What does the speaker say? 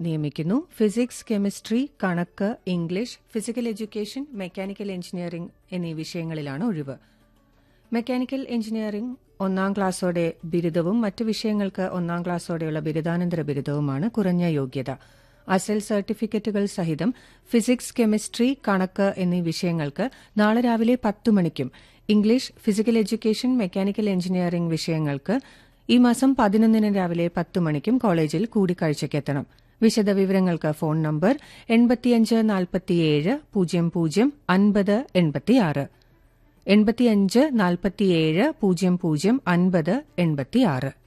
നിയമിക്കുന്നു physics chemistry കണക്ക് English physical education mechanical engineering എന്നീ വിഷയങ്ങളിലാണ് ഒഴിവ് മെക്കാനിക്കൽ എഞ്ചിനീയറിംഗ് ഒന്നാം ക്ലാസ്സോടെ ബിരുദവും മറ്റ് വിഷയങ്ങൾക്ക് ഒന്നാം ക്ലാസ്സോടെയുള്ള ബിരുദാനന്തര ബിരുദവുമാണ് കുറഞ്ഞ യോഗ്യത അസൽ സർട്ടിഫിക്കറ്റുകൾ സഹിതം ഫിസിക്സ് കെമിസ്ട്രി കണക്ക് എന്നീ വിഷയങ്ങൾക്ക് നാളെ രാവിലെ പത്ത് മണിക്കും English physical education mechanical engineering വിഷയങ്ങൾക്ക് ഈ മാസം പതിനൊന്നിന് രാവിലെ പത്ത് മണിക്കും കോളേജിൽ കൂടിക്കാഴ്ചയ്ക്കെത്തണം വിശദവിവരങ്ങൾക്ക് ഫോൺ നമ്പർ എൺപത്തിയഞ്ച് നാൽപ്പത്തിയേഴ് പൂജ്യം പൂജ്യം അൻപത് എൺപത്തിയാറ് എൺപത്തിയഞ്ച് നാൽപ്പത്തിയേഴ് പൂജ്യം പൂജ്യം അൻപത് എൺപത്തിയാറ്